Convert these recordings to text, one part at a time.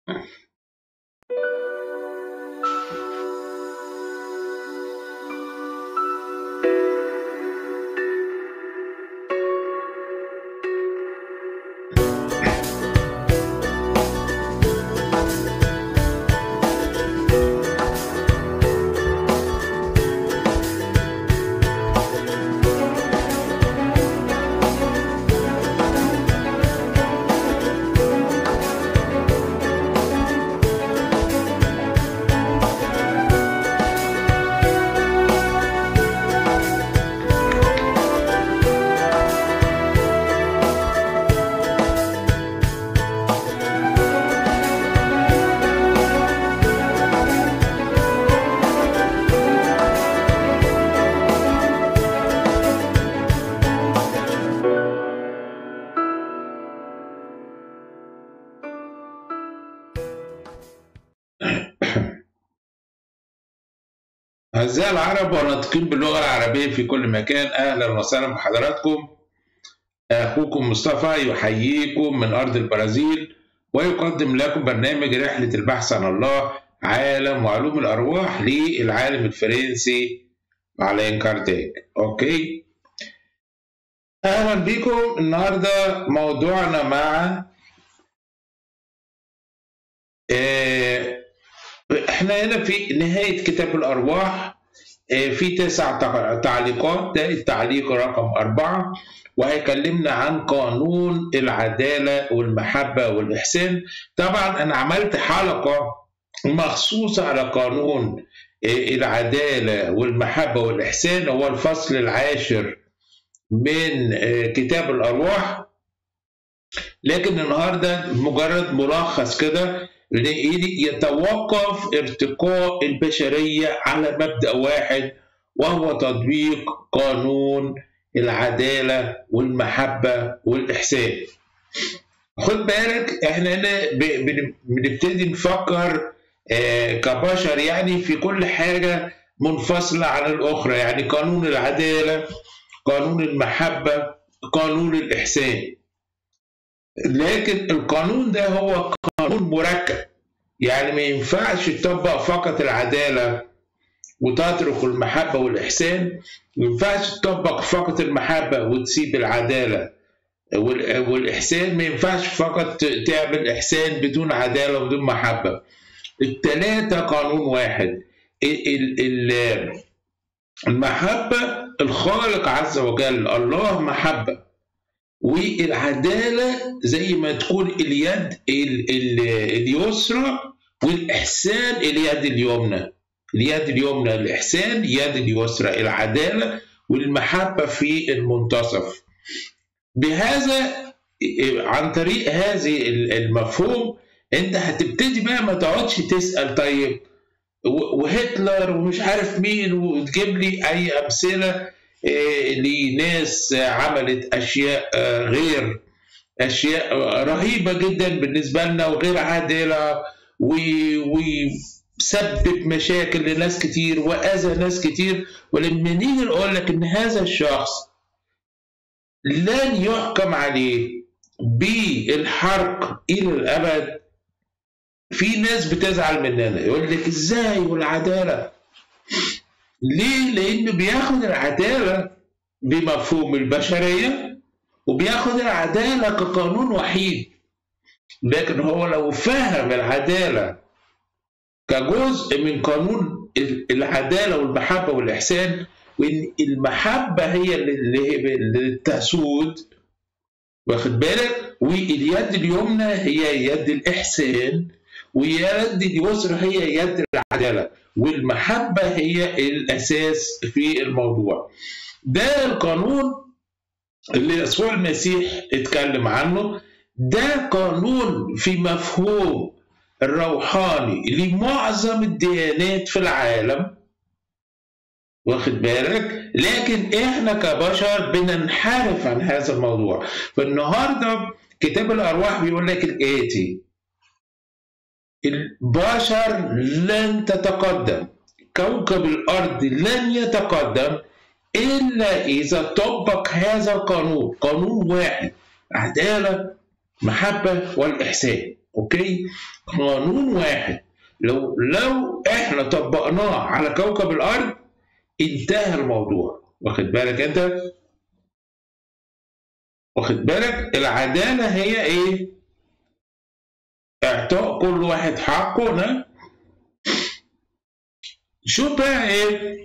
أعزائي العرب والناطقين باللغة العربية في كل مكان أهلا وسهلا بحضراتكم أخوكم مصطفى يحييكم من أرض البرازيل ويقدم لكم برنامج رحلة البحث عن الله عالم وعلوم الأرواح للعالم الفرنسي علين كارديك أوكي أهلا بكم النهاردة موضوعنا مع آه احنا هنا في نهاية كتاب الأرواح في تسع تعليقات ده التعليق رقم أربعة وهيكلمنا عن قانون العدالة والمحبة والإحسان طبعا أنا عملت حلقة مخصوصة على قانون العدالة والمحبة والإحسان هو الفصل العاشر من كتاب الأرواح لكن النهاردة مجرد ملخص كده يتوقف ارتقاء البشرية على مبدأ واحد وهو تطبيق قانون العدالة والمحبة والإحسان خد بالك احنا هنا بنبتدي نفكر كبشر يعني في كل حاجة منفصلة عن الأخرى يعني قانون العدالة قانون المحبة قانون الإحسان لكن القانون ده هو قانون مركب يعني ما ينفعش تطبق فقط العدالة وتترك المحبة والإحسان ما ينفعش تطبق فقط المحبة وتسيب العدالة والإحسان ما ينفعش فقط تعمل إحسان بدون عدالة وبدون محبة التلاتة قانون واحد المحبة الخالق عز وجل الله محبة والعدالة زي ما تكون اليد اليسرى والإحسان اليد اليمنى اليد اليمنى الإحسان اليد اليسرى العدالة والمحبة في المنتصف بهذا عن طريق هذه المفهوم انت هتبتدي بقى ما تقعدش تسأل طيب وهتلر ومش عارف مين وتجيب لي اي امثله لناس عملت اشياء غير اشياء رهيبه جدا بالنسبه لنا وغير عادله وسبب مشاكل لناس كتير واذى ناس كتير ولما نيجي نقول لك ان هذا الشخص لن يحكم عليه بالحرق الى الابد في ناس بتزعل مننا يقول لك ازاي والعداله ليه؟ لأنه بياخد العدالة بمفهوم البشرية وبياخد العدالة كقانون وحيد لكن هو لو فهم العدالة كجزء من قانون العدالة والمحبة والإحسان وإن المحبة هي اللي تسود واخد بالك واليد اليمنى هي يد الإحسان واليد اليسرى هي يد العدالة والمحبة هي الأساس في الموضوع ده القانون اللي يسوع المسيح اتكلم عنه ده قانون في مفهوم الروحاني لمعظم الديانات في العالم واخد بالك لكن احنا كبشر بننحرف عن هذا الموضوع فالنهارده كتاب الارواح بيقول لك الاتي البشر لن تتقدم كوكب الارض لن يتقدم الا اذا طبق هذا القانون قانون واحد عداله محبه والاحسان اوكي قانون واحد لو لو احنا طبقناه على كوكب الارض انتهى الموضوع واخد بالك انت واخد بالك العداله هي ايه اعطاء كل واحد حقه ده شوف بقى ايه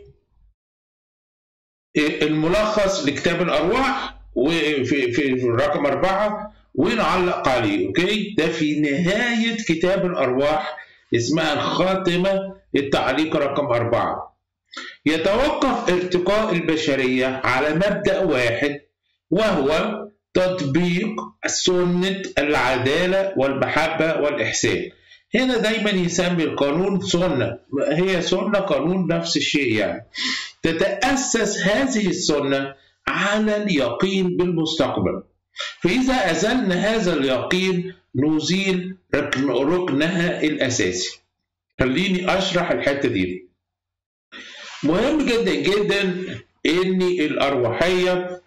الملخص لكتاب الارواح وفي في, في الرقم أربعة ونعلق عليه أوكي ده في نهاية كتاب الأرواح اسمها الخاتمة التعليق رقم أربعة يتوقف ارتقاء البشرية على مبدأ واحد وهو تطبيق سنة العدالة والمحبة والإحسان هنا دايما يسمي القانون سنة هي سنة قانون نفس الشيء يعني تتأسس هذه السنة على اليقين بالمستقبل فإذا أزلنا هذا اليقين نزيل ركن ركنها الأساسي خليني أشرح الحتة دي مهم جدا جدا إن الأرواحية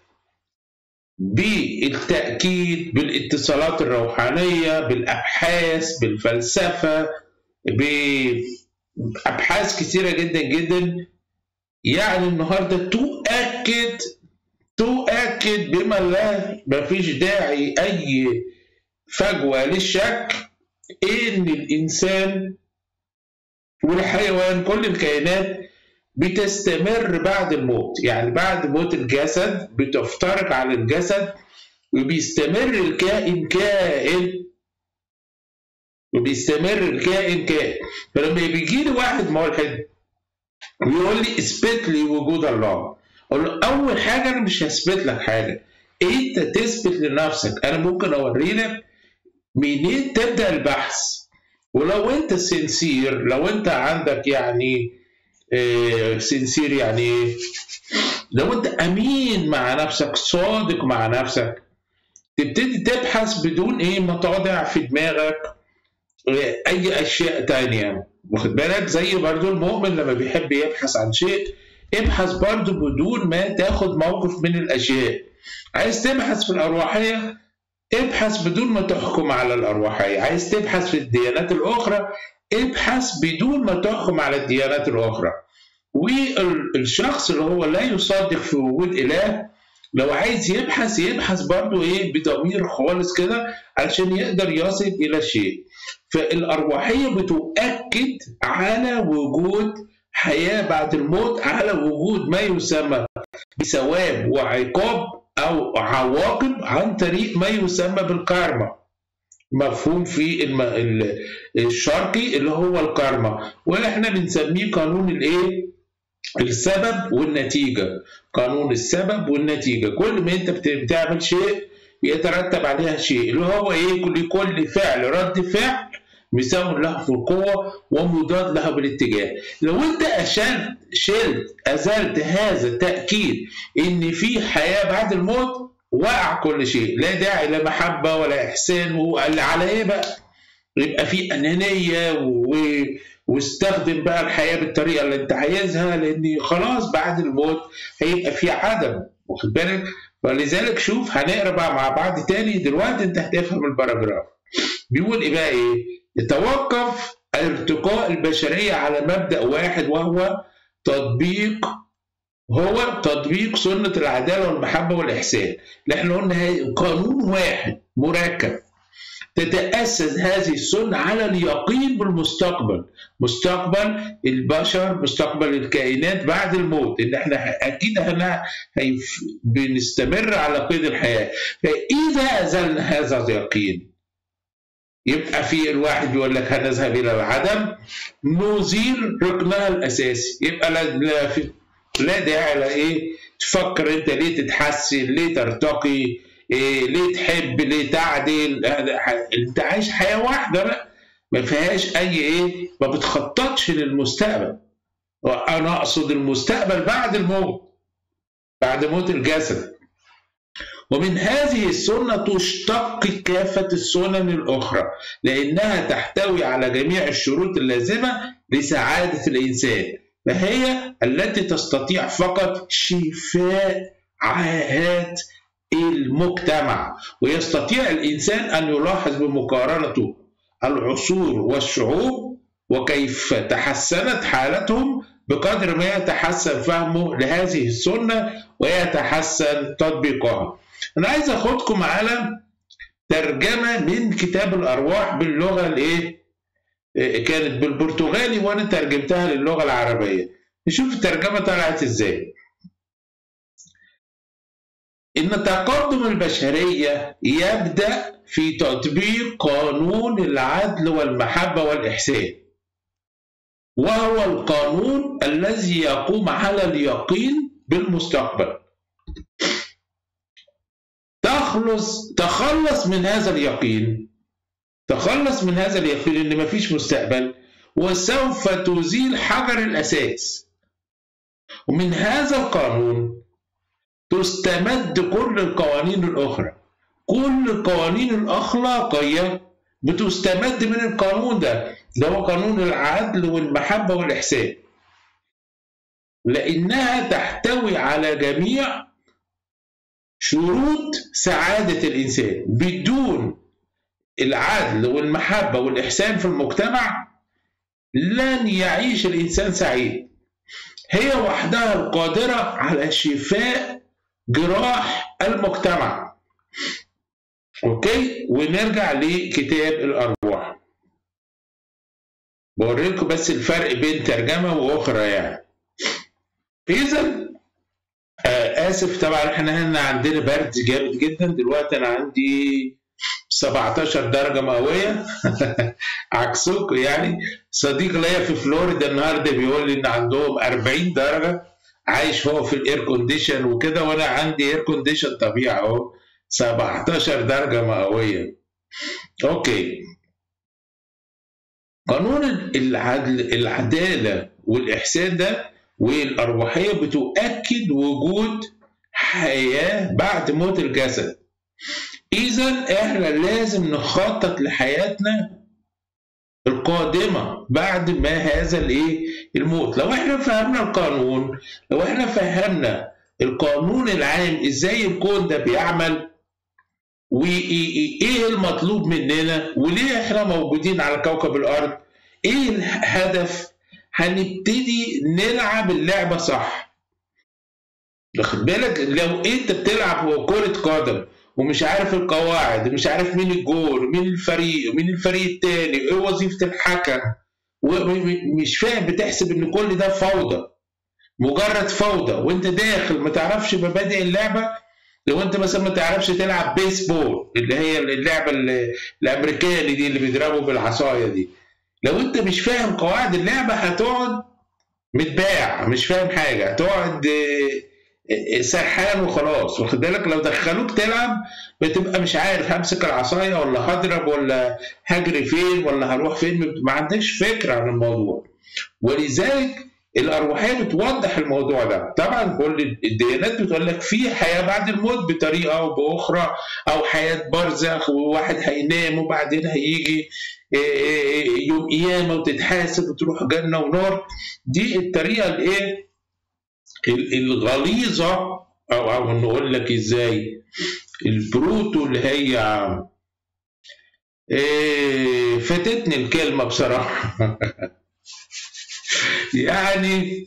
بالتأكيد بالاتصالات الروحانية بالأبحاث بالفلسفة بأبحاث كثيرة جدا جدا يعني النهاردة تؤكد تؤكد بما لا مفيش داعي أي فجوة للشك إن الإنسان والحيوان كل الكائنات بتستمر بعد الموت يعني بعد موت الجسد بتفترق على الجسد وبيستمر الكائن كائن وبيستمر الكائن كائن فلما بيجي لي واحد ملحد ويقول لي اثبت لي وجود الله اقول له اول حاجه انا مش هثبت لك حاجه انت تثبت لنفسك انا ممكن اوري لك منين تبدا البحث ولو انت سنسير لو انت عندك يعني إيه سنسير يعني ايه لو انت امين مع نفسك صادق مع نفسك تبتدي تبحث بدون ايه مطالع في دماغك إيه اي اشياء تانية واخد بالك زي برضو المؤمن لما بيحب يبحث عن شيء ابحث برضو بدون ما تاخد موقف من الاشياء عايز تبحث في الارواحيه ابحث بدون ما تحكم على الارواحيه عايز تبحث في الديانات الاخرى ابحث بدون ما تحكم على الديانات الاخرى والشخص اللي هو لا يصدق في وجود اله لو عايز يبحث يبحث برضه ايه بضمير خالص كده علشان يقدر يصل الى شيء فالارواحيه بتؤكد على وجود حياه بعد الموت على وجود ما يسمى بثواب وعقاب او عواقب عن طريق ما يسمى بالكارما مفهوم في الم... الشرقي اللي هو الكارما واحنا بنسميه قانون الايه السبب والنتيجه قانون السبب والنتيجه كل ما انت بتعمل شيء يترتب عليها شيء اللي هو ايه لكل فعل رد فعل مساوي له في القوة ومضاد له بالاتجاه لو انت أشلت شلت أزلت هذا التأكيد إن في حياة بعد الموت وقع كل شيء لا داعي لا محبة ولا إحسان على إيه بقى يبقى في أنانية و... واستخدم بقى الحياة بالطريقة اللي أنت عايزها لأن خلاص بعد الموت هيبقى في عدم واخد بالك ولذلك شوف هنقرا بقى مع بعض تاني دلوقتي أنت هتفهم الباراجراف بيقول إيه بقى إيه يتوقف ارتقاء البشرية على مبدأ واحد وهو تطبيق هو تطبيق سنة العدالة والمحبة والإحسان اللي احنا قلنا قانون واحد مركب تتأسس هذه السنة على اليقين بالمستقبل مستقبل البشر مستقبل الكائنات بعد الموت ان احنا اكيد احنا بنستمر على قيد الحياة فإذا أزلنا هذا اليقين يبقى في الواحد يقول لك هنذهب الى العدم نزيل ركنها الاساسي يبقى لا لا, في لا داعي لايه تفكر انت ليه تتحسن ليه ترتقي إيه ليه تحب ليه تعدل انت عايش حياه واحده بقى ما فيهاش اي ايه ما بتخططش للمستقبل انا اقصد المستقبل بعد الموت بعد موت الجسد ومن هذه السنة تشتق كافة السنن الأخرى لأنها تحتوي على جميع الشروط اللازمة لسعادة الإنسان فهي التي تستطيع فقط شفاء عاهات المجتمع ويستطيع الإنسان أن يلاحظ بمقارنته العصور والشعوب وكيف تحسنت حالتهم بقدر ما يتحسن فهمه لهذه السنة ويتحسن تطبيقها أنا عايز أخدكم على ترجمة من كتاب الأرواح باللغة الإيه؟ كانت بالبرتغالي وأنا ترجمتها للغة العربية نشوف الترجمة طلعت إزاي إن تقدم البشرية يبدأ في تطبيق قانون العدل والمحبة والإحسان وهو القانون الذي يقوم على اليقين بالمستقبل تخلص تخلص من هذا اليقين تخلص من هذا اليقين ان مفيش مستقبل وسوف تزيل حجر الاساس ومن هذا القانون تستمد كل القوانين الاخرى كل القوانين الاخلاقيه بتستمد من القانون ده ده هو قانون العدل والمحبه والاحسان لانها تحتوي على جميع شروط سعاده الانسان بدون العدل والمحبه والاحسان في المجتمع لن يعيش الانسان سعيد هي وحدها القادره على شفاء جراح المجتمع اوكي ونرجع لكتاب الارواح بوريكم بس الفرق بين ترجمه واخرى يعني اذا آه اسف طبعا احنا هنا عندنا برد جامد جدا دلوقتي انا عندي 17 درجة مئوية عكسكم يعني صديق ليا في فلوريدا النهارده بيقول لي ان عندهم 40 درجة عايش هو في الاير كونديشن وكده وانا عندي اير كونديشن طبيعي اهو 17 درجة مئوية اوكي قانون العدل العدالة والإحسان ده والأرواحية بتؤكد وجود حياة بعد موت الجسد إذا إحنا لازم نخطط لحياتنا القادمة بعد ما هذا الإيه الموت لو إحنا فهمنا القانون لو إحنا فهمنا القانون العام إزاي الكون ده بيعمل وايه المطلوب مننا وليه احنا موجودين على كوكب الارض ايه الهدف هنبتدي نلعب اللعبه صح واخد بالك لو انت بتلعب كرة قدم ومش عارف القواعد ومش عارف مين الجول مين الفريق ومين الفريق التاني ايه وظيفة الحكم ومش فاهم بتحسب ان كل ده فوضى مجرد فوضى وانت داخل ما تعرفش مبادئ اللعبه لو انت مثلا ما تعرفش تلعب بيسبول اللي هي اللعبه الامريكاني دي اللي بيضربوا بالعصايه دي لو انت مش فاهم قواعد اللعبه هتقعد متباع مش فاهم حاجه هتقعد سرحان وخلاص واخد بالك لو دخلوك تلعب بتبقى مش عارف همسك العصايه ولا هضرب ولا هجري فين ولا هروح فين ما عندكش فكره عن الموضوع ولذلك الأرواحية بتوضح الموضوع ده طبعا كل الديانات بتقول لك في حياة بعد الموت بطريقة أو بأخرى أو حياة برزخ وواحد هينام وبعدين هيجي يوم قيامة وتتحاسب وتروح جنة ونار دي الطريقة الإيه الغليظة أو أو نقول لك إزاي البروتو اللي هي فاتتني الكلمة بصراحة يعني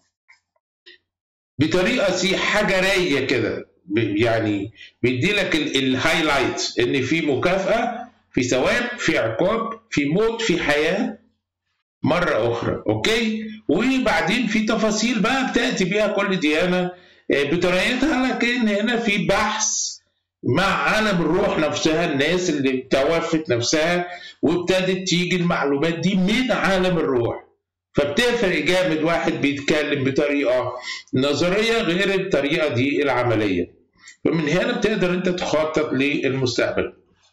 بطريقه سي حجريه كده يعني بيدي لك الهايلايتس ان في مكافاه في ثواب في عقاب في موت في حياه مره اخرى اوكي وبعدين في تفاصيل بقى بتاتي بيها كل ديانه بطريقتها لكن هنا في بحث مع عالم الروح نفسها الناس اللي توفت نفسها وابتدت تيجي المعلومات دي من عالم الروح فبتفرق جامد واحد بيتكلم بطريقه نظريه غير الطريقه دي العمليه فمن هنا بتقدر انت تخطط للمستقبل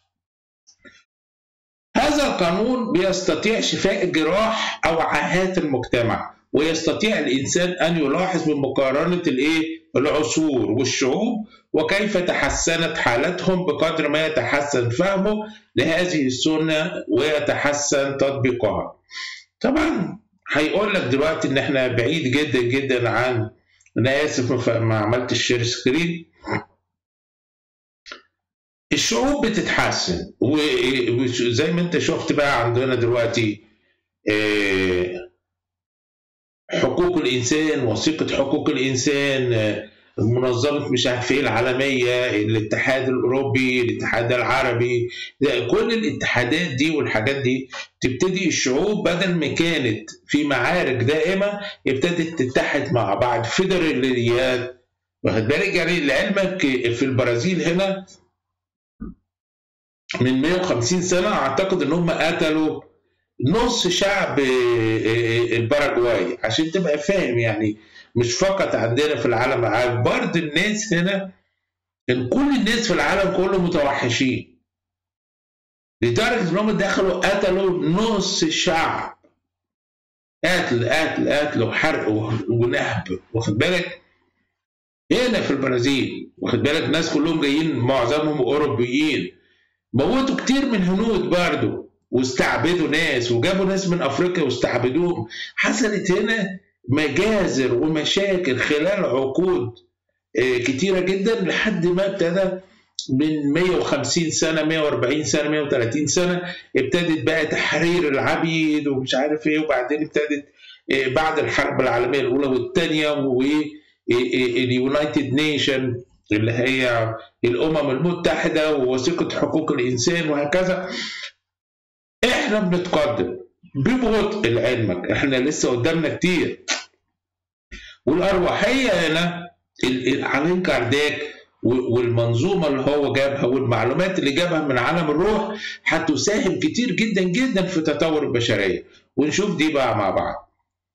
هذا القانون بيستطيع شفاء جراح او عاهات المجتمع ويستطيع الانسان ان يلاحظ بمقارنه الايه العصور والشعوب وكيف تحسنت حالتهم بقدر ما يتحسن فهمه لهذه السنه ويتحسن تطبيقها طبعا هيقول لك دلوقتي ان احنا بعيد جدا جدا عن انا اسف ما عملتش شير سكرين الشعوب بتتحسن وزي ما انت شفت بقى عندنا دلوقتي آه، حقوق الانسان وثيقه حقوق الانسان آه، منظمه مش عارف ايه العالميه الاتحاد الاوروبي الاتحاد العربي كل الاتحادات دي والحاجات دي تبتدي الشعوب بدل ما كانت في معارك دائمه ابتدت تتحد مع بعض فيدراليات واخد بالك يعني لعلمك في البرازيل هنا من 150 سنه اعتقد ان هم قتلوا نص شعب الباراجواي عشان تبقى فاهم يعني مش فقط عندنا في العالم العربي برضه الناس هنا كان كل الناس في العالم كله متوحشين لدرجه ان هم دخلوا قتلوا نص الشعب قتل قتل قتل وحرق ونهب واخد بالك هنا في البرازيل واخد بالك الناس كلهم جايين معظمهم اوروبيين موتوا كتير من هنود برضه واستعبدوا ناس وجابوا ناس من افريقيا واستعبدوهم حصلت هنا مجازر ومشاكل خلال عقود كتيره جدا لحد ما ابتدى من 150 سنه 140 سنه 130 سنه ابتدت بقى تحرير العبيد ومش عارف ايه وبعدين ابتدت بعد الحرب العالميه الاولى والثانيه واليونايتد نيشن اللي هي الامم المتحده ووثيقه حقوق الانسان وهكذا احنا بنتقدم ببطء لعلمك احنا لسه قدامنا كتير والارواحيه هنا علين كارداك والمنظومه اللي هو جابها والمعلومات اللي جابها من عالم الروح هتساهم كتير جدا جدا في تطور البشريه ونشوف دي بقى مع بعض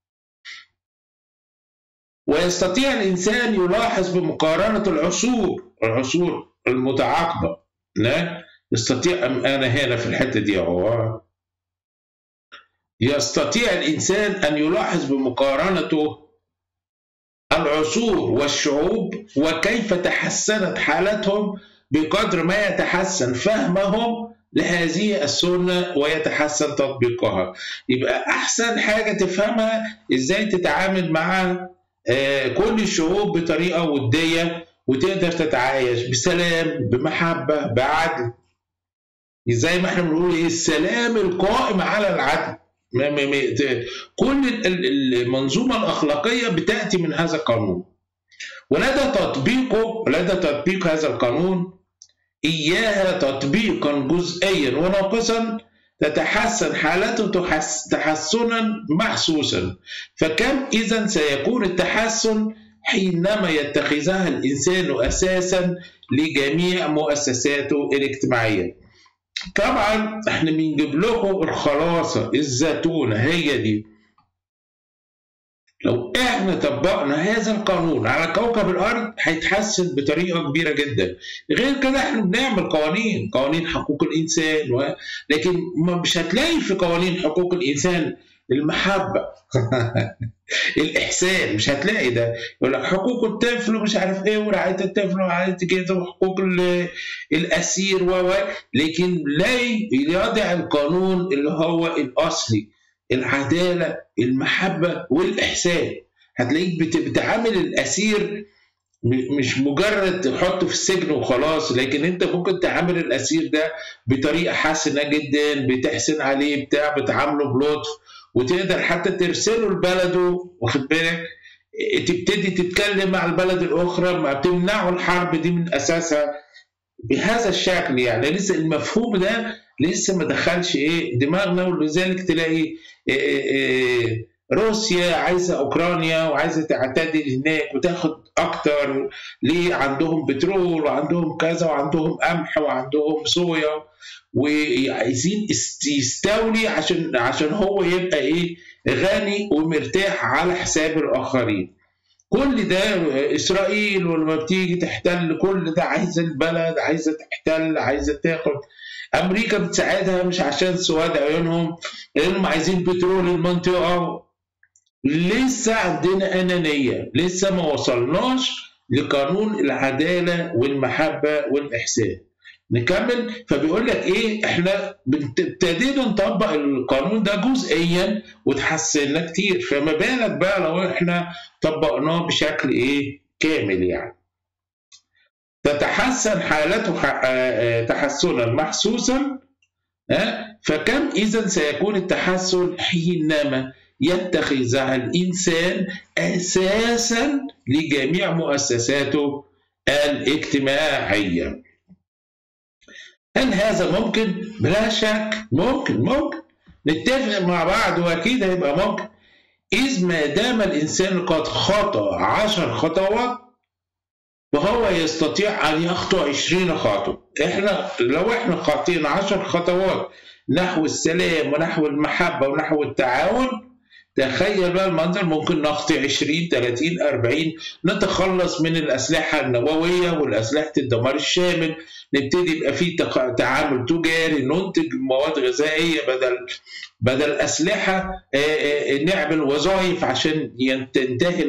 ويستطيع الانسان يلاحظ بمقارنه العصور العصور المتعاقبه لا يستطيع انا هنا في الحته دي اهو يستطيع الانسان ان يلاحظ بمقارنته العصور والشعوب وكيف تحسنت حالتهم بقدر ما يتحسن فهمهم لهذه السنة ويتحسن تطبيقها يبقى أحسن حاجة تفهمها إزاي تتعامل مع كل الشعوب بطريقة ودية وتقدر تتعايش بسلام بمحبة بعدل زي ما احنا بنقول ايه السلام القائم على العدل كل المنظومة الأخلاقية بتأتي من هذا القانون ولدى تطبيقه لدى تطبيق هذا القانون إياها تطبيقا جزئيا وناقصا تتحسن حالته تحسنا محسوسا فكم إذا سيكون التحسن حينما يتخذها الإنسان أساسا لجميع مؤسساته الاجتماعية طبعا احنا بنجيب لكم الخلاصة الزتونة هي دي لو احنا طبقنا هذا القانون على كوكب الارض هيتحسن بطريقه كبيره جدا غير كده احنا بنعمل قوانين قوانين حقوق الانسان و... لكن مش هتلاقي في قوانين حقوق الانسان المحبه الاحسان مش هتلاقي ده يقول لك حقوق الطفل ومش عارف ايه ورعايه الطفل ورعايه كده وحقوق الاسير و لكن لا يضع القانون اللي هو الاصلي العداله المحبه والاحسان هتلاقيك بتعامل الاسير مش مجرد تحطه في السجن وخلاص لكن انت ممكن تعامل الاسير ده بطريقه حسنه جدا بتحسن عليه بتاع بتعامله بلطف وتقدر حتى ترسله لبلده واخد بالك تبتدي تتكلم مع البلد الاخرى ما بتمنعوا الحرب دي من اساسها بهذا الشكل يعني لسه المفهوم ده لسه ما دخلش ايه دماغنا ولذلك تلاقي إيه إيه روسيا عايزه اوكرانيا وعايزه تعتدل هناك وتاخد اكتر ليه عندهم بترول وعندهم كذا وعندهم قمح وعندهم صويا وعايزين يستولي عشان عشان هو يبقى ايه غني ومرتاح على حساب الاخرين كل ده اسرائيل ولما بتيجي تحتل كل ده عايزه البلد عايزه تحتل عايزه تاخد امريكا بتساعدها مش عشان سواد عيونهم لانهم عايزين بترول المنطقه لسه عندنا انانيه لسه ما وصلناش لقانون العداله والمحبه والاحسان نكمل فبيقول لك ايه احنا ابتدينا نطبق القانون ده جزئيا وتحسنا كتير فما بالك بقى لو احنا طبقناه بشكل ايه كامل يعني تتحسن حالته تحسنا محسوسا فكم إذا سيكون التحسن حينما يتخذها الإنسان أساسا لجميع مؤسساته الاجتماعية هل هذا ممكن؟ بلا شك ممكن ممكن نتفق مع بعض وأكيد هيبقى ممكن إذ ما دام الإنسان قد خطأ عشر خطوات فهو يستطيع أن يخطو عشرين خطوة إحنا لو إحنا خاطين عشر خطوات نحو السلام ونحو المحبة ونحو التعاون تخيل بقى المنظر ممكن نخطي 20 30 40 نتخلص من الاسلحه النوويه والاسلحه الدمار الشامل نبتدي يبقى في تعامل تجاري ننتج مواد غذائيه بدل بدل اسلحه نعمل وظائف عشان تنتهي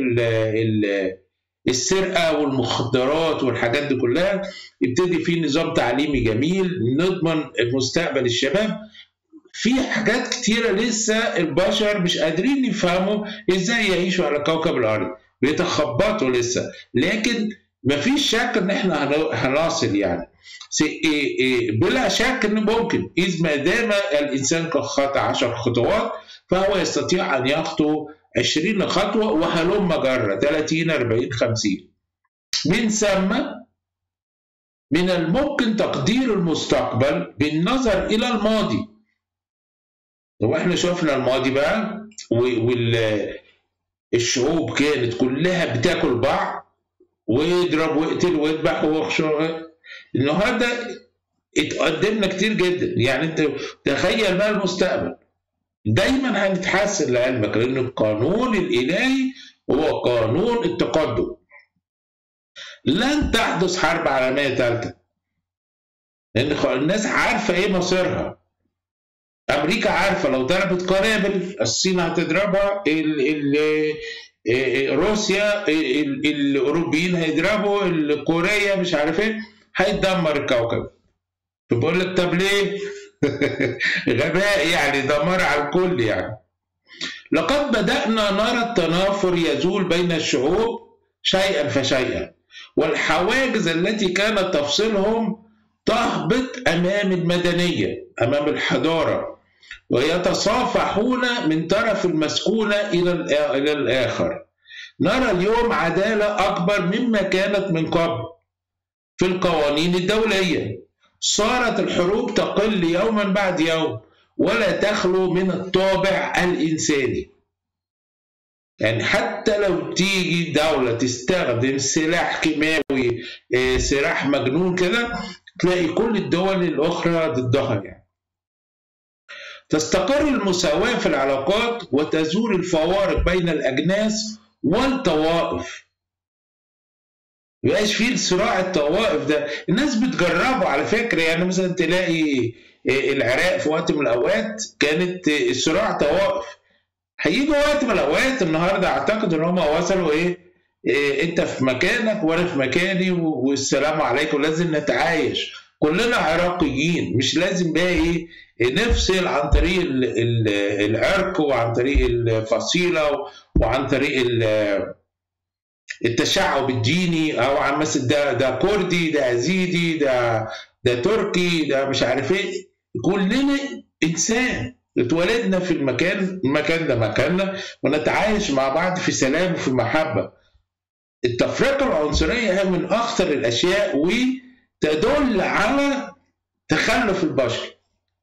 السرقه والمخدرات والحاجات دي كلها يبتدي في نظام تعليمي جميل نضمن مستقبل الشباب في حاجات كتيرة لسه البشر مش قادرين يفهموا ازاي يعيشوا على كوكب الأرض بيتخبطوا لسه لكن مفيش شك ان احنا هنصل يعني بلا شك ان ممكن اذ ما دام الانسان قد خطى 10 خطوات فهو يستطيع ان يخطو 20 خطوه وهلم جره 30 40 50 من ثم من الممكن تقدير المستقبل بالنظر الى الماضي هو احنا شفنا الماضي بقى والشعوب كانت كلها بتاكل بعض ويضرب ويقتل ويذبح النهارده اتقدمنا كتير جدا يعني انت تخيل بقى المستقبل دايما هنتحسن لعلمك لان القانون الالهي هو قانون التقدم لن تحدث حرب عالميه ثالثه لان الناس عارفه ايه مصيرها امريكا عارفه لو ضربت قنابل الصين هتضربها ال ال روسيا ال الاوروبيين هيضربوا كوريا مش عارف ايه هيدمر الكوكب بقول لك طب ليه غباء يعني دمار على الكل يعني لقد بدأنا نرى التنافر يزول بين الشعوب شيئا فشيئا والحواجز التي كانت تفصلهم تهبط أمام المدنية أمام الحضارة ويتصافحون من طرف المسكونة إلى الآخر نرى اليوم عدالة أكبر مما كانت من قبل في القوانين الدولية صارت الحروب تقل يوما بعد يوم ولا تخلو من الطابع الإنساني يعني حتى لو تيجي دولة تستخدم سلاح كيماوي سلاح مجنون كده تلاقي كل الدول الأخرى ضدها يعني تستقر المساواة في العلاقات وتزول الفوارق بين الأجناس والطوائف مبقاش فيه صراع الطوائف ده الناس بتجربه على فكرة يعني مثلا تلاقي العراق في وقت من الأوقات كانت صراع طوائف هيجي وقت من الأوقات النهاردة أعتقد إن هم وصلوا إيه, إيه انت في مكانك وانا في مكاني والسلام عليكم لازم نتعايش كلنا عراقيين مش لازم بقى ايه نفصل عن طريق العرق وعن طريق الفصيله وعن طريق التشعب الديني او عن مثلا ده ده كردي ده ازيدي ده ده تركي ده مش عارف ايه كلنا انسان اتولدنا في المكان المكان ده مكاننا ونتعايش مع بعض في سلام وفي محبه التفرقه العنصريه هي من اخطر الاشياء وتدل على تخلف البشر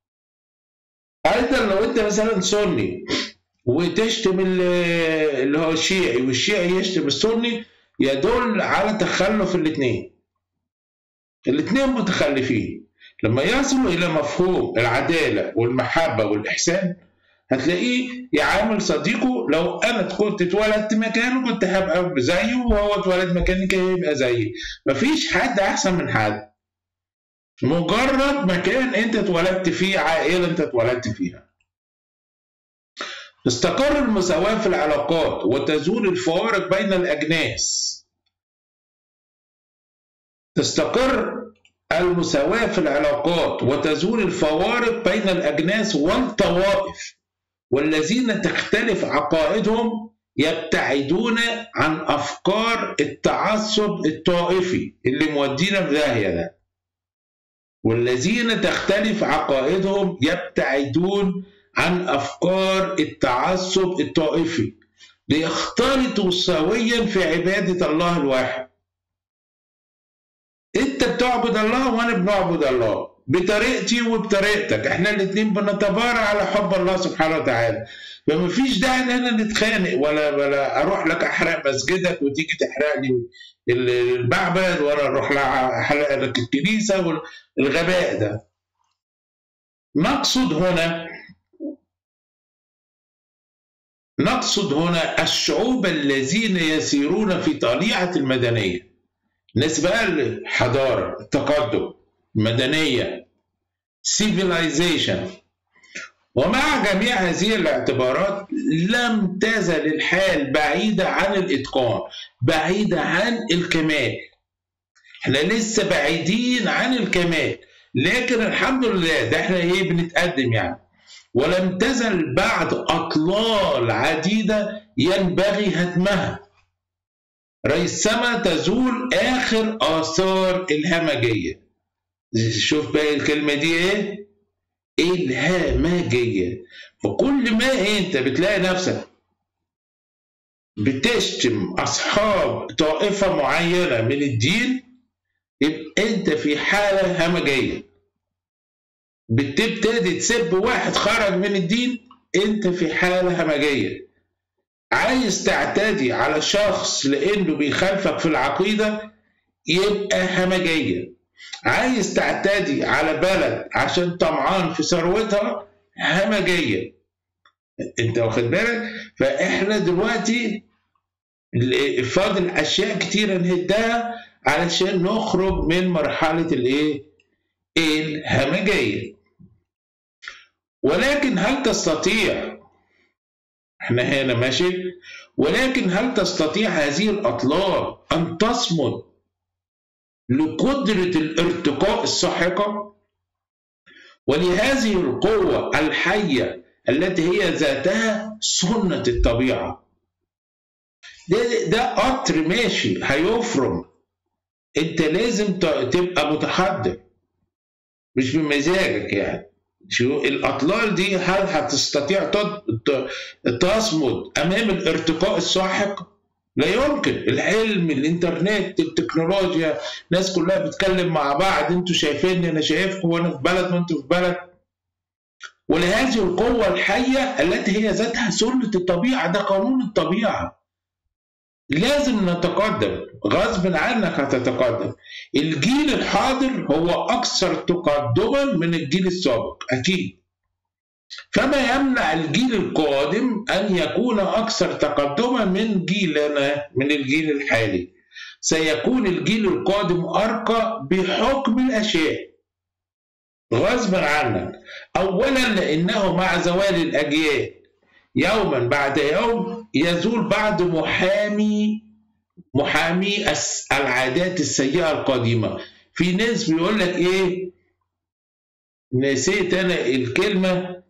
ايضا لو انت مثلا سني وتشتم اللي هو الشيعي والشيعي يشتم السني يدل على تخلف الاثنين الاثنين متخلفين لما يصلوا الى مفهوم العداله والمحبه والاحسان هتلاقيه يعامل صديقه لو انا كنت اتولدت مكانه كنت هبقى زيه وهو اتولد مكاني كان يبقى زيي مفيش حد احسن من حد مجرد مكان انت اتولدت فيه عائله انت اتولدت فيها تستقر المساواة في العلاقات وتزول الفوارق بين الأجناس تستقر المساواة في العلاقات وتزول الفوارق بين الأجناس والطوائف والذين تختلف عقائدهم يبتعدون عن افكار التعصب الطائفي اللي مودينا في داهيه ده والذين تختلف عقائدهم يبتعدون عن افكار التعصب الطائفي ليختلطوا سويا في عباده الله الواحد انت بتعبد الله وانا بنعبد الله بطريقتي وبطريقتك احنا الاثنين بنتبارى على حب الله سبحانه وتعالى فما فيش داعي ان احنا نتخانق ولا ولا اروح لك احرق مسجدك وتيجي تحرق لي المعبد ولا اروح احرق لك الكنيسه والغباء ده نقصد هنا نقصد هنا الشعوب الذين يسيرون في طليعه المدنيه الناس بقى الحضاره التقدم المدنيه civilization ومع جميع هذه الاعتبارات لم تزل الحال بعيدة عن الإتقان بعيدة عن الكمال احنا لسه بعيدين عن الكمال لكن الحمد لله ده احنا ايه بنتقدم يعني ولم تزل بعد أطلال عديدة ينبغي هدمها ريثما تزول آخر آثار الهمجية شوف بقى الكلمة دي ايه الهامجية فكل ما انت بتلاقي نفسك بتشتم اصحاب طائفة معينة من الدين يبقى انت في حالة همجية بتبتدي تسب واحد خرج من الدين انت في حالة همجية عايز تعتدي على شخص لانه بيخالفك في العقيدة يبقى همجية عايز تعتدي على بلد عشان طمعان في ثروتها همجيه انت واخد بالك فاحنا دلوقتي فاضل اشياء كتيره نهدها علشان نخرج من مرحله الايه الهمجيه ولكن هل تستطيع احنا هنا ماشي ولكن هل تستطيع هذه الاطلال ان تصمد لقدرة الارتقاء الساحقة ولهذه القوة الحية التي هي ذاتها سنة الطبيعة ده, ده قطر ماشي هيفرم انت لازم تبقى متحضر مش بمزاجك يعني شو الاطلال دي هل هتستطيع تصمد امام الارتقاء الساحق لا يمكن العلم الانترنت التكنولوجيا الناس كلها بتتكلم مع بعض انتوا شايفيني انا شايفكم وانا في بلد وانتوا في بلد ولهذه القوة الحية التي هي ذاتها سنة الطبيعة ده قانون الطبيعة لازم نتقدم غصب عنك هتتقدم الجيل الحاضر هو أكثر تقدما من الجيل السابق أكيد فما يمنع الجيل القادم أن يكون أكثر تقدما من جيلنا من الجيل الحالي سيكون الجيل القادم أرقى بحكم الأشياء غصبا عنك أولا لأنه مع زوال الأجيال يوما بعد يوم يزول بعض محامي محامي العادات السيئة القديمة في ناس بيقول لك إيه نسيت أنا الكلمة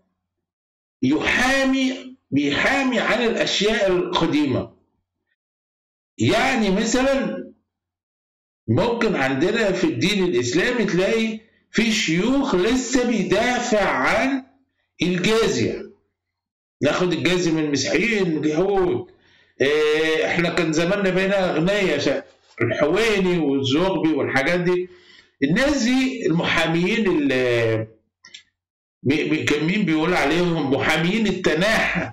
يحامي بيحامي عن الاشياء القديمه يعني مثلا ممكن عندنا في الدين الاسلامي تلاقي في شيوخ لسه بيدافع عن الجازيه ناخد الجازيه من المسيحيين من اليهود إيه احنا كان زماننا بينا اغنياء الحويني والزغبي والحاجات دي الناس دي المحاميين اللي كان مين بيقول عليهم محامين التناحة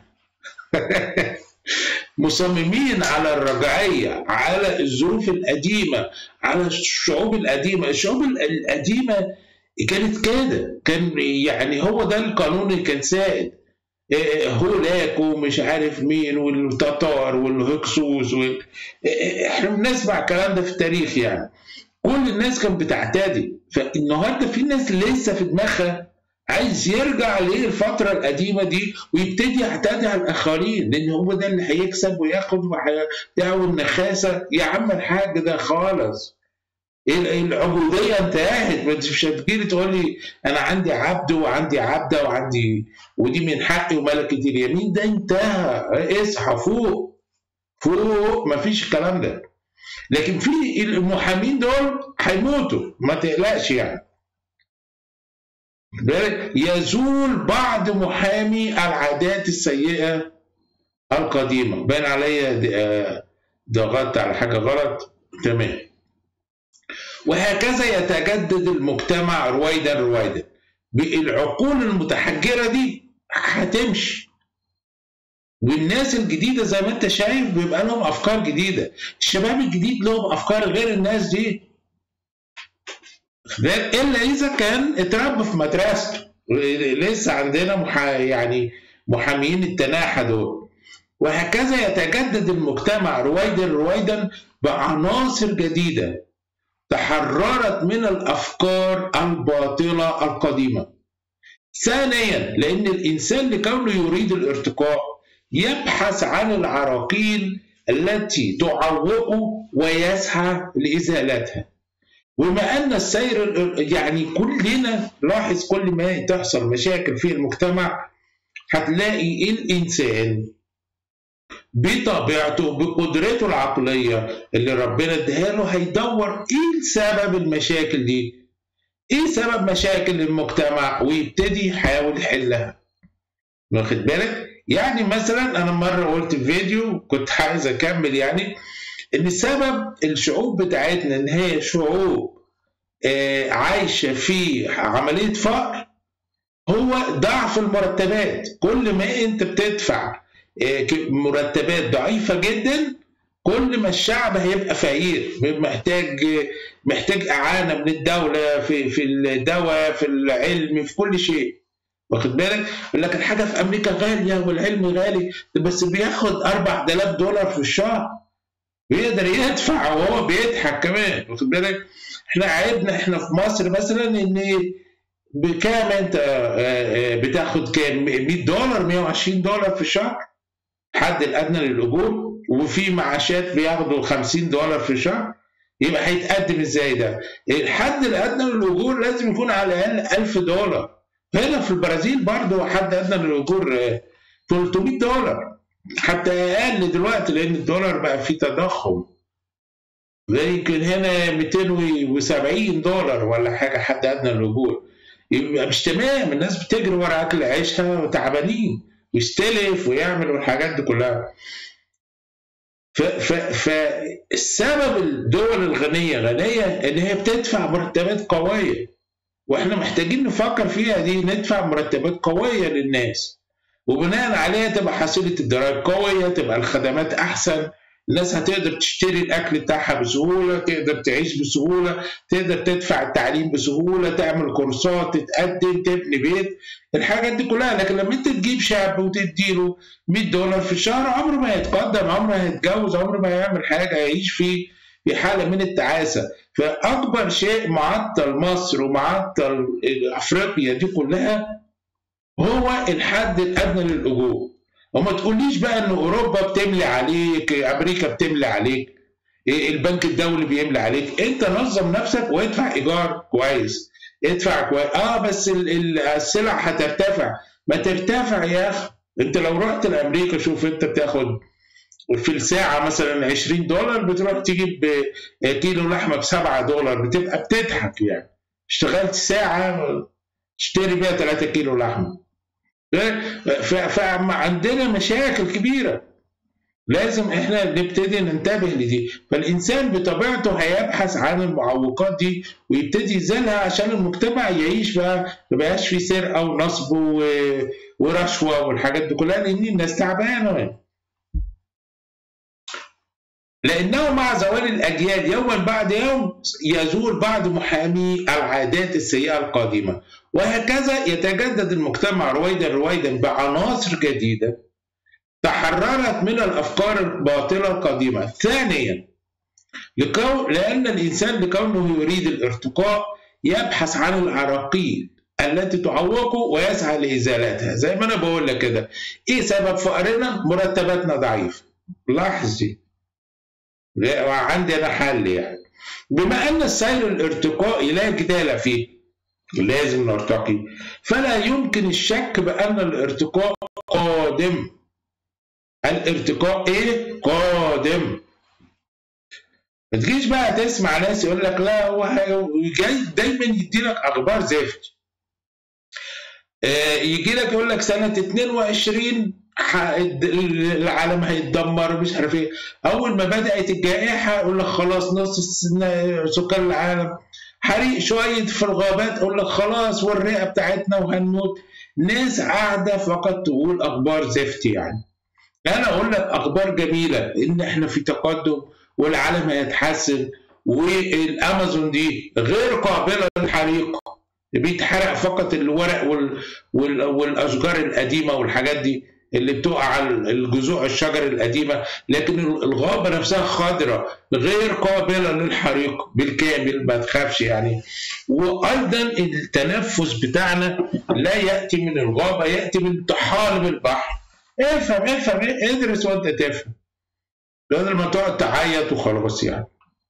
مصممين على الرجعية على الظروف القديمة على الشعوب القديمة الشعوب القديمة كانت كده كان يعني هو ده القانون اللي كان سائد هولاك ومش عارف مين والتتار والهكسوس وال... احنا بنسمع الكلام ده في التاريخ يعني كل الناس كانت بتعتدي فالنهارده في ناس لسه في دماغها عايز يرجع للفترة القديمة دي ويبتدي يعتدي على الآخرين لأن هو ده اللي هيكسب وياخد بتاع النخاسة يا عم الحاج ده خالص العبودية انتهت ما مش هتجيلي تقول لي أنا عندي عبد وعندي عبدة وعندي ودي من حقي وملكة اليمين ده انتهى اصحى فوق فوق مفيش الكلام ده لكن في المحامين دول هيموتوا ما تقلقش يعني يزول بعض محامي العادات السيئة القديمة باين عليا ضغطت على حاجة غلط تمام وهكذا يتجدد المجتمع رويدا رويدا بالعقول المتحجرة دي هتمشي والناس الجديدة زي ما انت شايف بيبقى لهم أفكار جديدة الشباب الجديد لهم أفكار غير الناس دي إلا إذا كان اتربى في مدرسته لسه عندنا محا يعني محامين التناحى دول وهكذا يتجدد المجتمع رويدا رويدا بعناصر جديدة تحررت من الافكار الباطله القديمه. ثانيا لان الانسان لكونه يريد الارتقاء يبحث عن العراقيل التي تعوقه ويسعى لازالتها. وما ان السير يعني كلنا لاحظ كل ما تحصل مشاكل في المجتمع هتلاقي الانسان بطبيعته بقدرته العقلية اللي ربنا اداها له هيدور ايه سبب المشاكل دي ايه سبب مشاكل المجتمع ويبتدي يحاول يحلها واخد بالك يعني مثلا انا مرة قلت في فيديو كنت عايز اكمل يعني ان سبب الشعوب بتاعتنا ان هي شعوب آه عايشة في عملية فقر هو ضعف المرتبات كل ما انت بتدفع مرتبات ضعيفه جدا كل ما الشعب هيبقى فقير محتاج محتاج اعانه من الدوله في في الدواء في العلم في كل شيء واخد بالك يقول لك الحاجه في امريكا غاليه والعلم غالي بس بياخد 4000 دولار في الشهر بيقدر يدفع وهو بيضحك كمان واخد بالك احنا عيبنا احنا في مصر مثلا ان بكام انت بتاخد كام 100 دولار 120 دولار في الشهر الحد الادنى للاجور وفي معاشات بياخدوا 50 دولار في الشهر يبقى هيتقدم ازاي ده؟ الحد الادنى للاجور لازم يكون على الاقل 1000 دولار هنا في البرازيل برضه حد ادنى للاجور 300 دولار حتى اقل دلوقتي لان الدولار بقى فيه تضخم يمكن هنا 270 دولار ولا حاجه حد ادنى للاجور يبقى مش تمام الناس بتجري ورا اكل عيشها وتعبانين ويستلف ويعمل والحاجات دي كلها فالسبب الدول الغنية غنية إن هي بتدفع مرتبات قوية وإحنا محتاجين نفكر فيها دي ندفع مرتبات قوية للناس وبناء عليها تبقى حصيلة الضرائب قوية تبقى الخدمات أحسن الناس هتقدر تشتري الاكل بتاعها بسهوله تقدر تعيش بسهوله تقدر تدفع التعليم بسهوله تعمل كورسات تتقدم تبني بيت الحاجات دي كلها لكن لما انت تجيب شاب وتديله 100 دولار في الشهر عمره ما هيتقدم عمره ما هيتجوز عمره ما هيعمل حاجه هيعيش في في حاله من التعاسه فاكبر شيء معطل مصر ومعطل افريقيا دي كلها هو الحد الادنى للاجور وما تقوليش بقى ان اوروبا بتملي عليك امريكا بتملي عليك البنك الدولي بيملي عليك انت نظم نفسك وادفع ايجار كويس ادفع كويس اه بس السلع هترتفع ما ترتفع يا اخي انت لو رحت لامريكا شوف انت بتاخد في الساعة مثلا 20 دولار بتروح تجيب كيلو لحمة ب 7 دولار بتبقى بتضحك يعني اشتغلت ساعة تشتري بيها 3 كيلو لحمة فعندنا مشاكل كبيره لازم احنا نبتدي ننتبه لدي فالانسان بطبيعته هيبحث عن المعوقات دي ويبتدي يزالها عشان المجتمع يعيش بقى ما بقاش في سرقه ونصب ورشوه والحاجات دي كلها لان الناس تعبانه لأنه مع زوال الأجيال يوما بعد يوم يزول بعض محامي العادات السيئة القادمة وهكذا يتجدد المجتمع رويدا رويدا بعناصر جديدة تحررت من الأفكار الباطلة القديمة ثانيا لكون لأن الإنسان لكونه يريد الارتقاء يبحث عن العراقيل التي تعوقه ويسعى لإزالتها زي ما أنا بقول لك كده إيه سبب فقرنا مرتباتنا ضعيفة لاحظ دي وعندي انا حل يعني بما ان السير الارتقائي لا جدال فيه لازم نرتقي فلا يمكن الشك بان الارتقاء قادم الارتقاء ايه قادم ما تجيش بقى تسمع ناس يقول لك لا هو جاي دايما يدي لك اخبار زفت آه، يجي لك يقول لك سنه 22 العالم هيتدمر مش عارف ايه اول ما بدات الجائحه يقول لك خلاص نص سكان العالم حريق شويه في الغابات يقول لك خلاص والرئه بتاعتنا وهنموت ناس قاعده فقط تقول اخبار زفت يعني انا اقول لك اخبار جميله ان احنا في تقدم والعالم هيتحسن والامازون دي غير قابله للحريق بيتحرق فقط الورق وال... وال... والاشجار القديمه والحاجات دي اللي بتقع على الجذوع الشجر القديمه لكن الغابه نفسها خضراء غير قابله للحريق بالكامل ما تخافش يعني وايضا التنفس بتاعنا لا ياتي من الغابه ياتي من طحالب البحر افهم افهم ادرس وانت تفهم بدل ما تقعد تعيط وخلاص يعني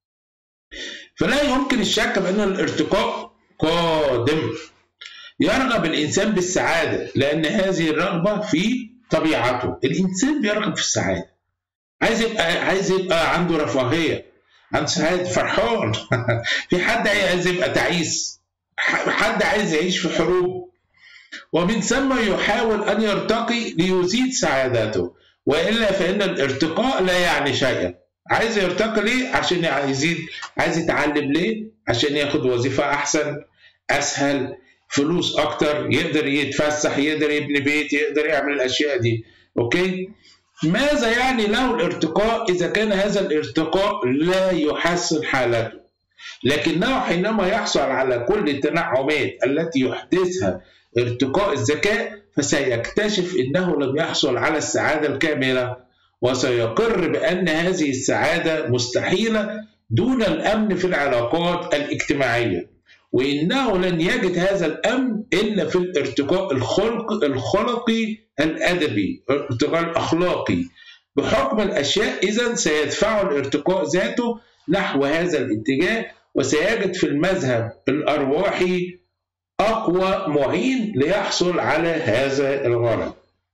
فلا يمكن الشك بان الارتقاء قادم يرغب الانسان بالسعاده لان هذه الرغبه في طبيعته الانسان بيرغب في السعاده عايز يبقى عايز يبقى عنده رفاهيه عنده سعاده فرحان في حد عايز يبقى تعيس حد عايز يعيش في حروب ومن ثم يحاول ان يرتقي ليزيد سعادته والا فان الارتقاء لا يعني شيئا عايز يرتقي ليه عشان يزيد عايز يتعلم ليه عشان ياخد وظيفه احسن اسهل فلوس اكتر يقدر يتفسح يقدر يبني بيت يقدر يعمل الاشياء دي اوكي ماذا يعني له الارتقاء اذا كان هذا الارتقاء لا يحسن حالته لكنه حينما يحصل على كل التنعمات التي يحدثها ارتقاء الذكاء فسيكتشف انه لم يحصل على السعاده الكامله وسيقر بان هذه السعاده مستحيله دون الامن في العلاقات الاجتماعيه وانه لن يجد هذا الامن الا في الارتقاء الخلق الخلقي الادبي الارتقاء الاخلاقي بحكم الاشياء اذا سيدفعه الارتقاء ذاته نحو هذا الاتجاه وسيجد في المذهب الارواحي اقوى معين ليحصل على هذا الغرض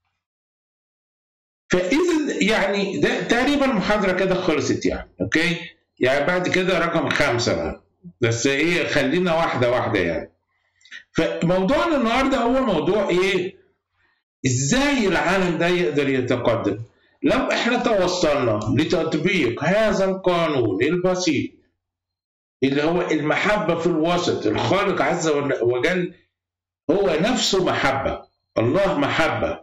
فاذا يعني ده تقريبا المحاضره كده خلصت يعني اوكي يعني بعد كده رقم خمسه بقى بس ايه خلينا واحده واحده يعني فموضوعنا النهارده هو موضوع ايه ازاي العالم ده يقدر يتقدم لو احنا توصلنا لتطبيق هذا القانون البسيط اللي هو المحبة في الوسط الخالق عز وجل هو نفسه محبة الله محبة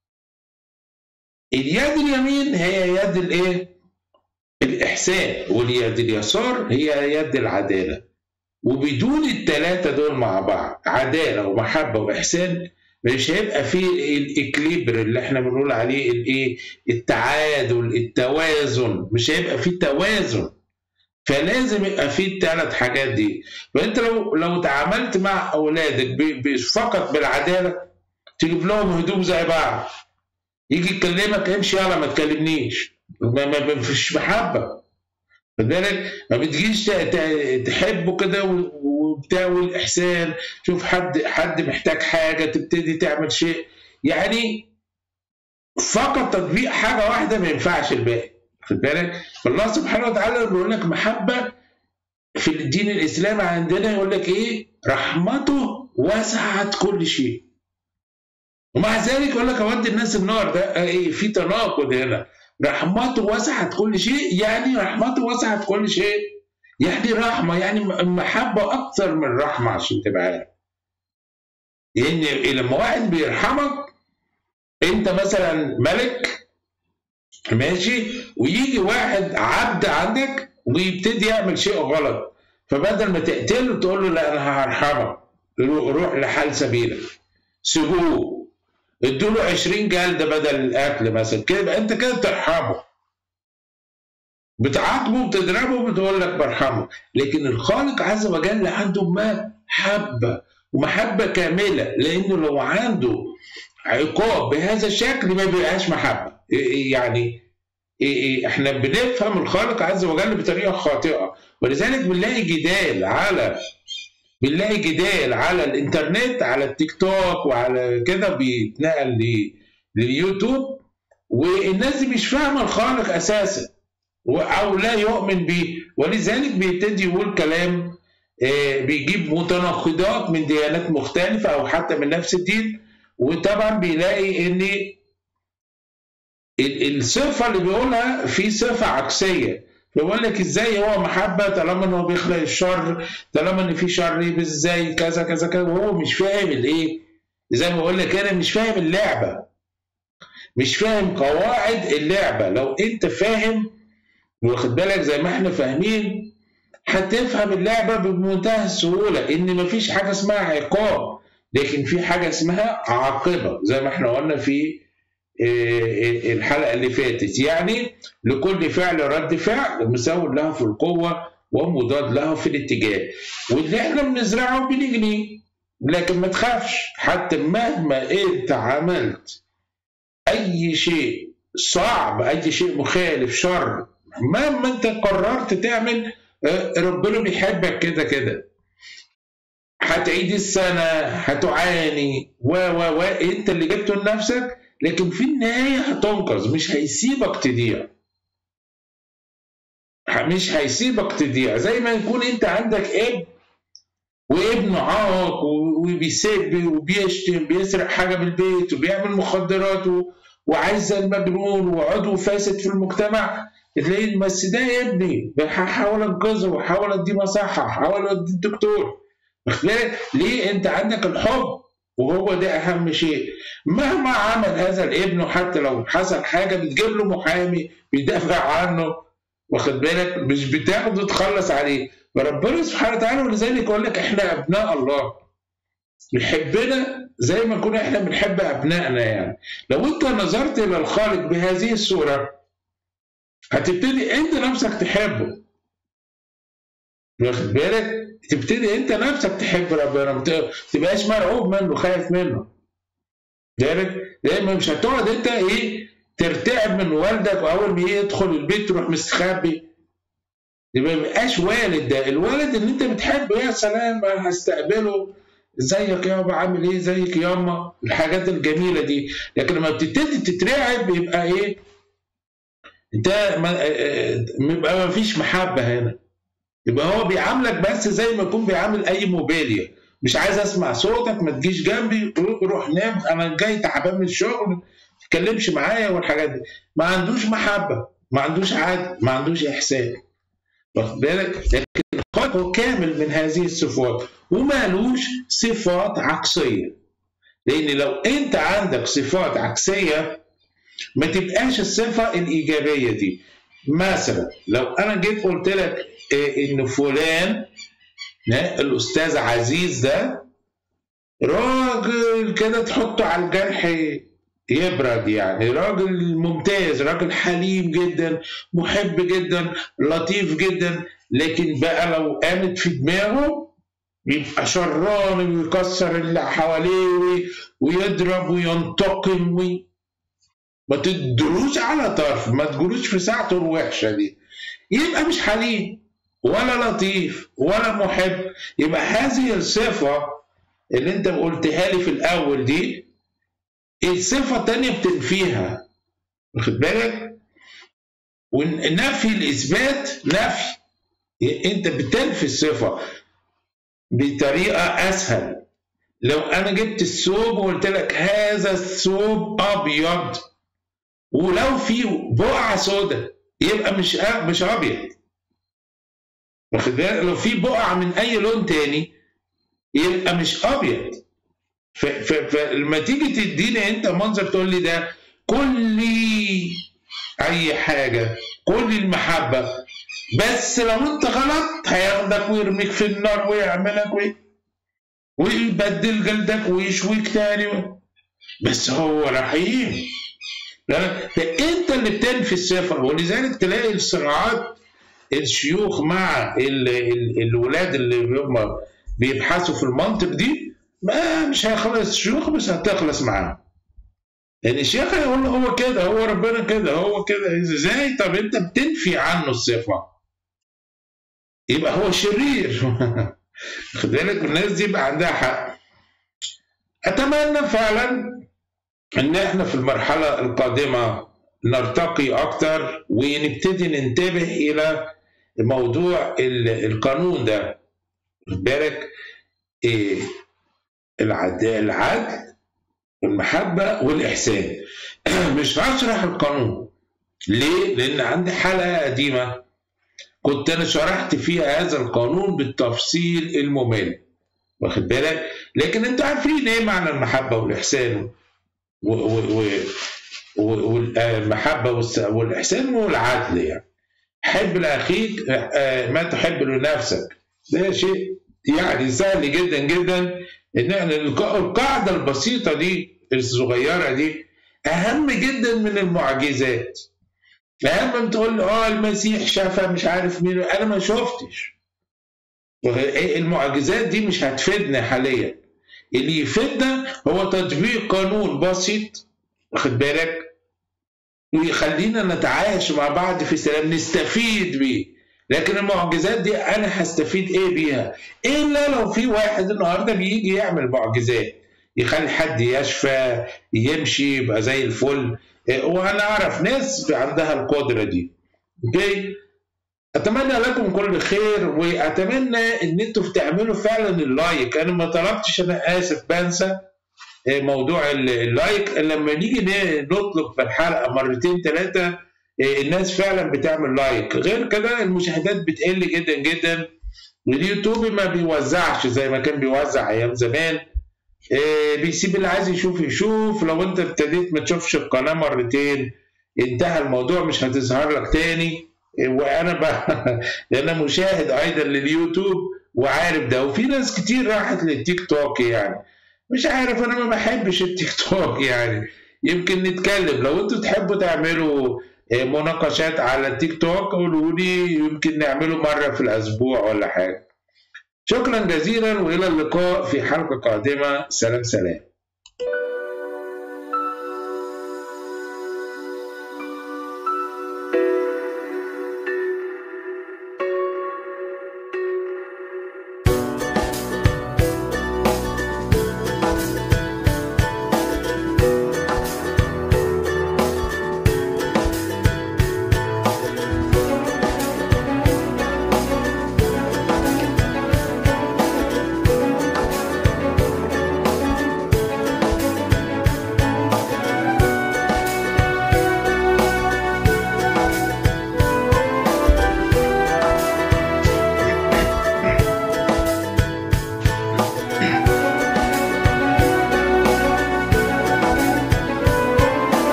اليد اليمين هي يد الايه الإحسان واليد اليسار هي يد العدالة وبدون التلاتة دول مع بعض عدالة ومحبة وإحسان مش هيبقى فيه الإكليبر اللي احنا بنقول عليه الايه التعادل التوازن مش هيبقى فيه توازن فلازم يبقى فيه الثلاث حاجات دي فانت لو لو تعاملت مع اولادك فقط بالعداله تجيب لهم هدوم زي بعض يجي يكلمك امشي يلا ما تكلمنيش ما ما فيش محبه بالك ما بتجيش تحبه كده وبتاع والاحسان شوف حد حد محتاج حاجه تبتدي تعمل شيء يعني فقط تطبيق حاجه واحده ما ينفعش الباقي خد بالك فالله سبحانه وتعالى بيقول لك محبه في الدين الاسلامي عندنا يقول لك ايه رحمته وسعت كل شيء ومع ذلك يقول لك اودي الناس النار ده ايه في تناقض هنا رحمته وسعت كل شيء يعني رحمته وسعت كل شيء يعني رحمه يعني محبه اكثر من رحمه عشان تبقى عارف لان يعني لما واحد بيرحمك انت مثلا ملك ماشي ويجي واحد عبد عندك ويبتدي يعمل شيء غلط فبدل ما تقتله تقول له لا انا هرحمك روح لحال سبيلك سيبوه ادوا له 20 جلده بدل الاكل مثلا كده انت كده بترحمه بتعاقبه وبتضربه وبتقول لك برحمه لكن الخالق عز وجل عنده محبه ومحبه كامله لانه لو عنده عقاب بهذا الشكل ما بيبقاش محبه يعني احنا بنفهم الخالق عز وجل بطريقه خاطئه ولذلك بنلاقي جدال على بنلاقي جدال على الانترنت على التيك توك وعلى كده بيتنقل لليوتيوب والناس دي مش فاهمه الخالق اساسا او لا يؤمن به ولذلك بيبتدي يقول كلام آه، بيجيب متناقضات من ديانات مختلفه او حتى من نفس الدين وطبعا بيلاقي ان الصفه اللي بيقولها في صفه عكسيه بيقول لك ازاي هو محبه طالما انه بيخلق الشر طالما ان في شر يبقى ازاي كذا كذا كذا وهو مش فاهم الايه زي ما بقول لك انا مش فاهم اللعبه مش فاهم قواعد اللعبه لو انت فاهم واخد بالك زي ما احنا فاهمين هتفهم اللعبه بمنتهى السهوله ان مفيش حاجه اسمها عقاب لكن في حاجه اسمها عاقبه زي ما احنا قلنا في آه، الحلقه اللي فاتت يعني لكل فعل رد فعل مساو له في القوه ومضاد له في الاتجاه واللي احنا بنزرعه بنجنيه لكن ما تخافش حتى مهما انت عملت اي شيء صعب اي شيء مخالف شر مهما انت قررت تعمل آه، ربنا بيحبك كده كده هتعيد السنه هتعاني و و و انت اللي جبته لنفسك لكن في النهايه هتنقذ مش هيسيبك تضيع مش هيسيبك تضيع زي ما يكون انت عندك ابن وابنه عاق وبيسب وبيشتم بيسرق حاجه من البيت وبيعمل مخدرات وعايز المجنون وعضو فاسد في المجتمع تلاقيه بس ده ابني هحاول انقذه وحاول اديه مصحه هحاول اديه الدكتور ليه انت عندك الحب وهو ده اهم شيء مهما عمل هذا الابن حتى لو حصل حاجه بتجيب له محامي بيدافع عنه واخد بالك مش بتاخده تخلص عليه فربنا سبحانه وتعالى ولذلك يقول لك احنا ابناء الله يحبنا زي ما كنا احنا بنحب ابنائنا يعني لو انت نظرت الى الخالق بهذه الصوره هتبتدي انت نفسك تحبه واخد بالك تبتدي انت نفسك تحب ربنا ما تبقاش مرعوب منه خايف منه بالك لان مش هتقعد انت ايه ترتعب من والدك واول ما يدخل البيت تروح مستخبي يبقى ما يبقاش والد ده الولد اللي انت بتحبه يا سلام انا هستقبله ازيك يابا عامل ايه ازيك ياما الحاجات الجميله دي لكن لما بتبتدي تترعب يبقى ايه انت ما يبقى ما فيش محبه هنا يبقى هو بيعاملك بس زي ما يكون بيعامل اي موبيليا مش عايز اسمع صوتك ما تجيش جنبي روح نام انا جاي تعبان من الشغل ما تتكلمش معايا والحاجات دي ما عندوش محبه ما عندوش عدل ما عندوش احسان واخد بالك لكن هو كامل من هذه الصفات ومالوش صفات عكسيه لان لو انت عندك صفات عكسيه ما تبقاش الصفه الايجابيه دي مثلا لو انا جيت قلت لك إيه ان فلان الاستاذ عزيز ده راجل كده تحطه على الجرح يبرد يعني راجل ممتاز راجل حليم جدا محب جدا لطيف جدا لكن بقى لو قامت في دماغه يبقى شران ويكسر اللي حواليه ويضرب وينتقم وي ما تدلوش على طرف ما تقولوش في ساعته الوحشه دي يبقى مش حليم ولا لطيف ولا محب يبقى هذه الصفه اللي انت قلتها لي في الاول دي الصفه الثانيه بتنفيها واخد بالك ونفي الاثبات نفي انت بتنفي الصفه بطريقه اسهل لو انا جبت الثوب وقلت لك هذا الثوب ابيض ولو في بقعه سوداء يبقى مش مش ابيض واخد بالك لو في بقعه من اي لون تاني يبقى مش ابيض فلما تيجي تديني انت منظر تقول لي ده كل اي حاجه كل المحبه بس لو انت غلط هياخدك ويرميك في النار ويعملك وي ويبدل جلدك ويشويك تاني بس هو رحيم فانت اللي بتنفي الصفه ولذلك تلاقي الصراعات الشيوخ مع الولاد اللي هم بيبحثوا في المنطق دي ما مش هيخلص الشيوخ مش هتخلص معاه يعني الشيخ هيقول له هو كده هو ربنا كده هو كده ازاي طب انت بتنفي عنه الصفه يبقى هو شرير خد بالك الناس دي يبقى عندها حق اتمنى فعلا ان احنا في المرحله القادمه نرتقي اكتر ونبتدي ننتبه الى موضوع القانون ده بالك إيه العدل, العدل والمحبة والإحسان مش هشرح القانون ليه؟ لأن عندي حلقة قديمة كنت أنا شرحت فيها هذا القانون بالتفصيل الممل واخد بالك؟ لكن أنتوا عارفين إيه معنى المحبة والإحسان والمحبة والإحسان والعدل يعني حب لأخيك آه، ما تحب لنفسك ده شيء يعني سهل جدا جدا ان احنا القاعده البسيطه دي الصغيره دي اهم جدا من المعجزات اهم من تقول اه المسيح شافها مش عارف مين انا ما شفتش المعجزات دي مش هتفيدنا حاليا اللي يفيدنا هو تطبيق قانون بسيط واخد بالك ويخلينا نتعايش مع بعض في سلام نستفيد بيه لكن المعجزات دي انا هستفيد ايه بيها الا لو في واحد النهارده بيجي يعمل معجزات يخلي حد يشفى يمشي يبقى زي الفل وانا اعرف ناس عندها القدره دي اوكي اتمنى لكم كل خير واتمنى ان انتوا تعملوا فعلا اللايك انا ما طلبتش انا اسف بنسى موضوع اللايك لما نيجي نطلب في الحلقه مرتين ثلاثه إيه، الناس فعلا بتعمل لايك غير كده المشاهدات بتقل جدا جدا واليوتيوب ما بيوزعش زي ما كان بيوزع ايام زمان إيه، بيسيب اللي عايز يشوف يشوف لو انت ابتديت ما تشوفش القناه مرتين انتهى الموضوع مش هتظهر لك تاني إيه، وانا ب... انا مشاهد ايضا لليوتيوب وعارف ده وفي ناس كتير راحت للتيك توك يعني مش عارف انا ما بحبش التيك توك يعني يمكن نتكلم لو انتوا تحبوا تعملوا إيه، مناقشات على التيك توك قولوا لي يمكن نعمله مرة في الأسبوع ولا حاجة شكرا جزيلا وإلى اللقاء في حلقة قادمة سلام سلام